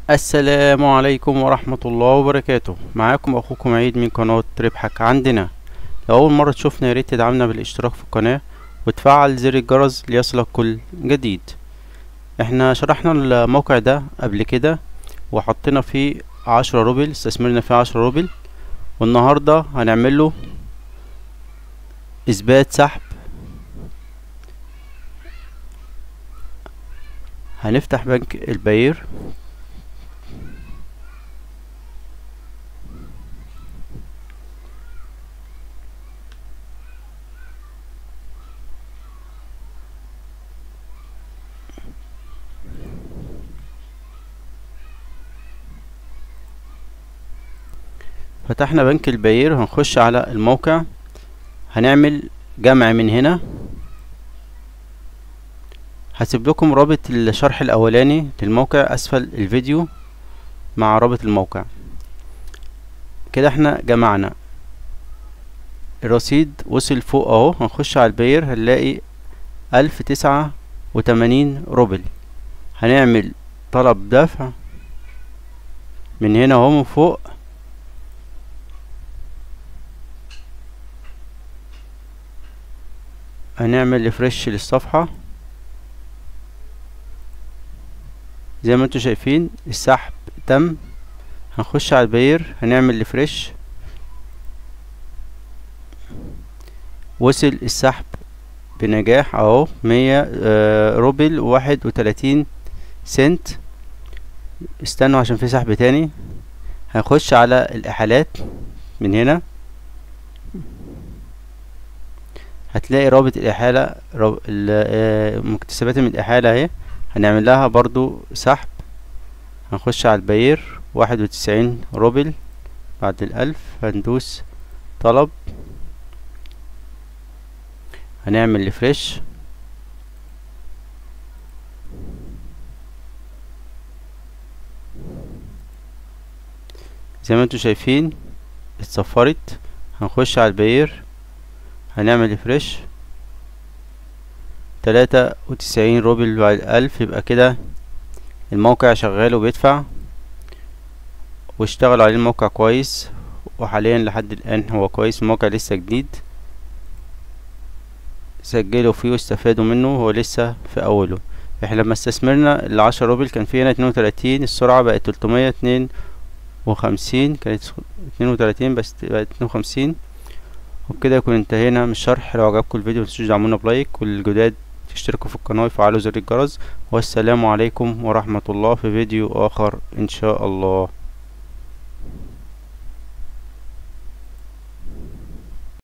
السلام عليكم ورحمة الله وبركاته معاكم اخوكم عيد من قناة ربحك عندنا لو اول مرة تشوفنا ياريت تدعمنا بالاشتراك في القناة وتفعل زر الجرس ليصلك كل جديد احنا شرحنا الموقع ده قبل كده وحطينا فيه عشرة روبل استثمرنا فيه عشرة روبل والنهاردة هنعمله اثبات سحب هنفتح بنك الباير فتحنا بنك الباير هنخش على الموقع هنعمل جمع من هنا هسيب لكم رابط الشرح الاولاني للموقع اسفل الفيديو مع رابط الموقع كده احنا جمعنا الرصيد وصل فوق اهو هنخش على الباير هنلاقي الف تسعة وتمانين روبل هنعمل طلب دفع من هنا اهو من فوق هنعمل ريفرش للصفحة زي ما انتوا شايفين السحب تم هنخش على الباير هنعمل ريفرش وصل السحب بنجاح اهو مية آه روبل واحد وتلاتين سنت استنوا عشان في سحب تاني هنخش على الاحالات من هنا هتلاقي رابط الإحالة راب... مكتسبات من الإحالة اهي هنعمل لها برضو سحب هنخش على الباير واحد وتسعين روبل بعد الألف هندوس طلب هنعمل ريفرش زي ما انتوا شايفين اتصفرت هنخش على الباير هنعمل ريفرش تلاتة وتسعين روبل بعد الألف يبقى كده الموقع شغال وبيدفع واشتغل عليه الموقع كويس وحاليا لحد الآن هو كويس الموقع لسه جديد سجلوا فيه واستفادوا منه هو لسه في أوله احنا لما استثمرنا العشرة روبل كان فيه هنا اتنين وتلاتين السرعة بقت تلتمية اتنين وخمسين كانت اتنين وتلاتين بس بقت اتنين وخمسين وبكده يكون انتهينا من الشرح لو عجبكم الفيديو متنسوش تدعمونا بلايك والجداد تشتركوا في القناة ويفعلوا زر الجرس والسلام عليكم ورحمة الله في فيديو آخر إن شاء الله